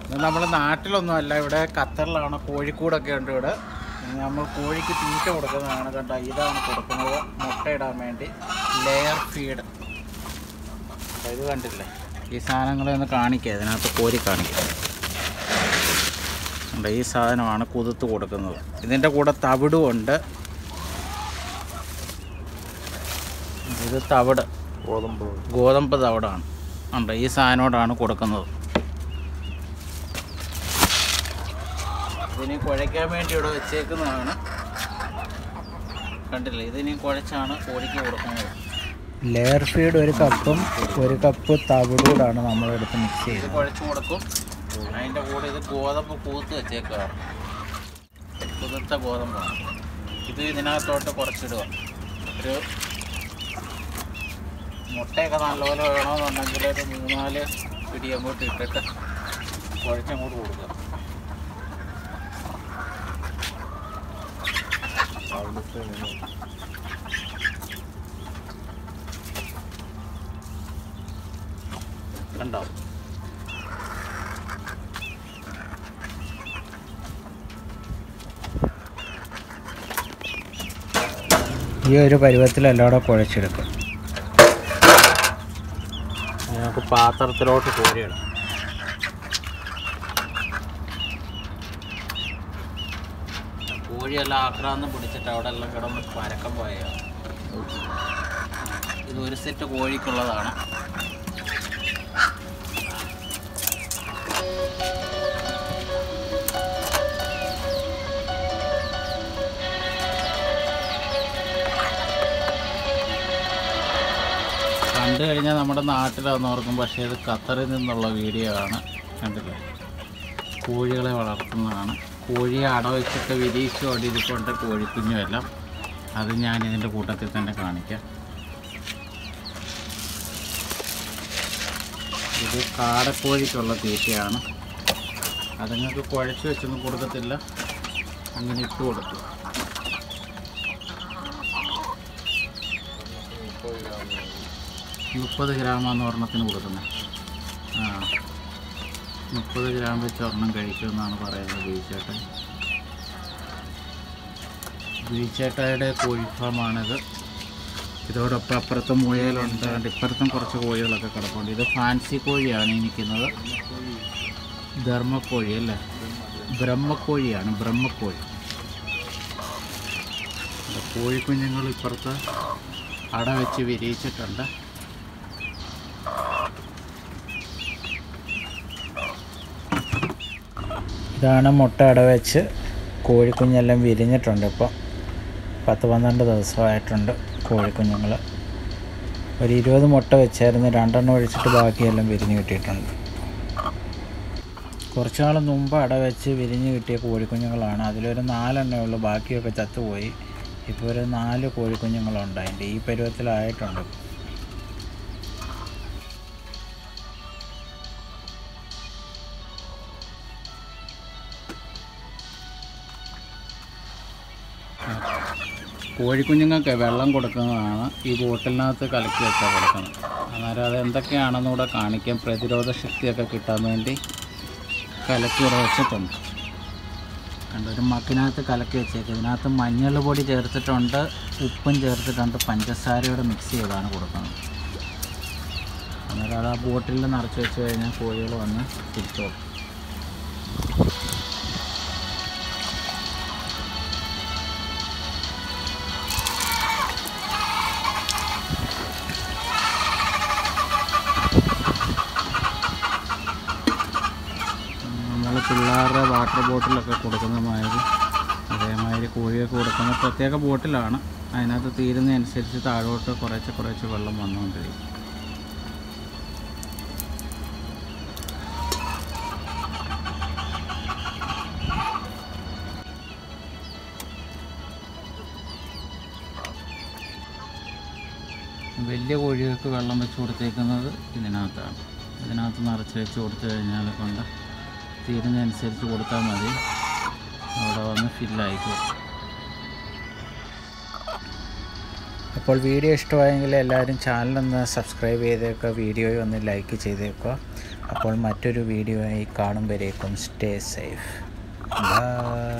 ഇത് നമ്മൾ നാട്ടിലൊന്നും അല്ല ഇവിടെ ഖത്തറിലാണ് കോഴിക്കൂടൊക്കെ ഉണ്ട് ഇവിടെ നമ്മൾ കോഴിക്ക് തീറ്റ കൊടുക്കുന്നതാണ് കണ്ട ഇതാണ് കൊടുക്കുന്നത് മുട്ടയിടാൻ വേണ്ടി ലെയർ ഫീഡ് ഇത് കണ്ടില്ലേ ഈ സാധനങ്ങളെ ഒന്ന് കാണിക്കുക ഇതിനകത്ത് കോരി കാണിക്കുക കണ്ടോ, ഈ സാധനമാണ് കുതിർത്ത് കൊടുക്കുന്നത് ഇതിൻ്റെ കൂടെ തവിടും ഉണ്ട് ഇത് തവിട് ഗോതമ്പ് ഗോതമ്പ് തവിടാണ് ഉണ്ട് ഈ സാധനോടാണ് കൊടുക്കുന്നത് ഇതിനി കുഴയ്ക്കാൻ വേണ്ടി ഇവിടെ വെച്ചേക്കുന്നതാണ് കണ്ടില്ലേ ഇതിനി കുഴച്ചാണ് കോഴിക്ക് കൊടുക്കുന്നത് ലെയർ ഫീഡ് ഒരു കപ്പും ഒരു കപ്പ് തവിടൂടാണ് നമ്മളെടുത്ത് മിക്സ് ഇത് ചെയ്തത് കുഴച്ച് കൊടുക്കും അതിൻ്റെ കൂടെ ഇത് ഗോതമ്പ് കൂത്ത് വെച്ചേക്കുകയാണ് കുതിർത്ത ഗോതമ്പാണ് ഇത് ഇതിനകത്തോട്ട് കുറച്ചിടുക ഒരു മുട്ടയൊക്കെ നല്ലപോലെ വേണമെന്നുണ്ടെങ്കിൽ ഒരു മൂന്നാല് പിടി അങ്ങോട്ട് ഇട്ടിട്ട് കുഴച്ചങ്ങോട്ട് കൊടുക്കുക രാവിലത്തെ മെനു. കണ്ടോ ഈ ഒരു പരുവത്തിൽ എല്ലാവിടെ കുഴച്ചെടുക്കും നമുക്ക് പാത്രത്തിലോട്ട് കോരിയിടാം കോഴിയെല്ലാം ആക്രാന്തം പിടിച്ചിട്ട് അവിടെ എല്ലാം കിടന്ന് പരക്കം പോയ ഇത് ഒരു സെറ്റ് കോഴിക്കുള്ളതാണ് കണ്ടു കഴിഞ്ഞാൽ നമ്മുടെ നാട്ടിലാന്ന് ഓർക്കും പക്ഷേ ഇത് ഖത്തറിൽ നിന്നുള്ള വീഡിയോ ആണ് കണ്ടില്ലേ കോഴികളെ വളർത്തുന്നതാണ് കോഴിയെ അടവച്ചിട്ട് വിരീക്ഷയോടെ ഇരിക്കൊണ്ട് കോഴിക്കുഞ്ഞുമെല്ലാം അത് ഞാൻ ഇതിൻ്റെ കൂട്ടത്തിൽ തന്നെ കാണിക്കാം ഇത് കാടക്കോഴിക്കുള്ള തീറ്റയാണ് അതുങ്ങൾക്ക് കുഴച്ച് വെച്ചൊന്നും കൊടുക്കത്തില്ല അങ്ങനെ ഇട്ട് കൊടുക്കും മുപ്പത് ഗ്രാമാണ് ഒരെണ്ണത്തിന് കൊടുക്കുന്നത് ആ മുപ്പത് ഗ്രാം വെച്ച് ഒരെണ്ണം കഴിക്കുമെന്നാണ് പറയുന്നത് ബീച്ചേട്ടൻ ബീച്ചേട്ടയുടെ കോഴി ഫാമാണിത് ഇതോടൊപ്പം അപ്പുറത്തും മുയലുണ്ട് അതുകൊണ്ട് ഇപ്പുറത്തും കുറച്ച് കോഴികളൊക്കെ കിടപ്പുണ്ട് ഇത് ഫാൻസി കോഴിയാണ് ഈ നിൽക്കുന്നത് ധർമ്മക്കോഴി അല്ലേ ബ്രഹ്മക്കോഴിയാണ് ബ്രഹ്മക്കോഴി ഇത് കോഴിക്കുഞ്ഞുങ്ങൾ ഇപ്പുറത്ത് അട വെച്ച് വിരിയിച്ചിട്ടുണ്ട് ഇതാണ് മുട്ട അടവെച്ച് കോഴിക്കുഞ്ഞെല്ലാം വിരിഞ്ഞിട്ടുണ്ട് ഇപ്പോൾ പത്ത് പന്ത്രണ്ട് ദിവസമായിട്ടുണ്ട് കോഴിക്കുഞ്ഞുങ്ങൾ ഒരു ഇരുപത് മുട്ട വെച്ചായിരുന്നു രണ്ടെണ്ണം ഒഴിച്ചിട്ട് ബാക്കിയെല്ലാം വിരിഞ്ഞ് കിട്ടിയിട്ടുണ്ട് കുറച്ച് നാൾ മുമ്പ് അട വെച്ച് വിരിഞ്ഞ് കിട്ടിയ കോഴിക്കുഞ്ഞുങ്ങളാണ് അതിലൊരു നാലെണ്ണേ ഉള്ളൂ ബാക്കിയൊക്കെ ചത്തുപോയി ഇപ്പോൾ ഒരു നാല് കോഴിക്കുഞ്ഞുങ്ങളുണ്ട് അതിൻ്റെ ഈ പരുവത്തിലായിട്ടുണ്ട് കോഴിക്കുഞ്ഞുങ്ങൾക്ക് വെള്ളം കൊടുക്കുന്നതാണ് ഈ ബോട്ടിലിനകത്ത് കലക്കി വെച്ചാൽ കൊടുക്കുന്നത് അന്നേരം അത് എന്തൊക്കെയാണെന്ന് കൂടെ കാണിക്കാൻ പ്രതിരോധ ശക്തിയൊക്കെ കിട്ടാൻ വേണ്ടി കലക്കി ഇവിടെ വെച്ചിട്ടുണ്ട് കണ്ട ഒരു മക്കിനകത്ത് കലക്കി വെച്ചേക്ക് ഇതിനകത്ത് മഞ്ഞൾ പൊടി ചേർത്തിട്ടുണ്ട് ഉപ്പും ചേർത്തിട്ടുണ്ട് പഞ്ചസാരയോടെ മിക്സ് ചെയ്താണ് കൊടുക്കുന്നത് അന്നേരം അത് ആ ബോട്ടിൽ നിറച്ച് വെച്ച് കഴിഞ്ഞാൽ കോഴികൾ വന്ന് തിരിച്ചോളും നമ്മൾ പിള്ളേരുടെ വാട്ടർ ബോട്ടിലൊക്കെ കൊടുക്കുന്ന മാതിരി അതേമാതിരി കോഴിയൊക്കെ കൊടുക്കുന്ന പ്രത്യേക ബോട്ടിലാണ് അതിനകത്ത് തീരുന്നതനുസരിച്ച് താഴോട്ട് കുറേശ്ശെ കുറേശ്ശെ വെള്ളം വന്നുകൊണ്ടിരിക്കും വലിയ കോഴികൾക്ക് വെള്ളം വെച്ച് കൊടുത്തേക്കുന്നത് ഇതിനകത്താണ് ഇതിനകത്ത് നിറച്ച് വെച്ച് കൊടുത്തു കഴിഞ്ഞാൽ കൊണ്ട് തീരുന്നതനുസരിച്ച് കൊടുത്താൽ മതി അവിടെ വന്ന് ഫില്ലായിക്കോളും അപ്പോൾ വീഡിയോ ഇഷ്ടമായെങ്കിൽ എല്ലാവരും ചാനലൊന്ന് സബ്സ്ക്രൈബ് ചെയ്തേക്കുക വീഡിയോ ഒന്ന് ലൈക്ക് ചെയ്തേക്കുക അപ്പോൾ മറ്റൊരു വീഡിയോ ആയി കാണുമ്പോഴേക്കും സ്റ്റേ സേഫ് ബൈ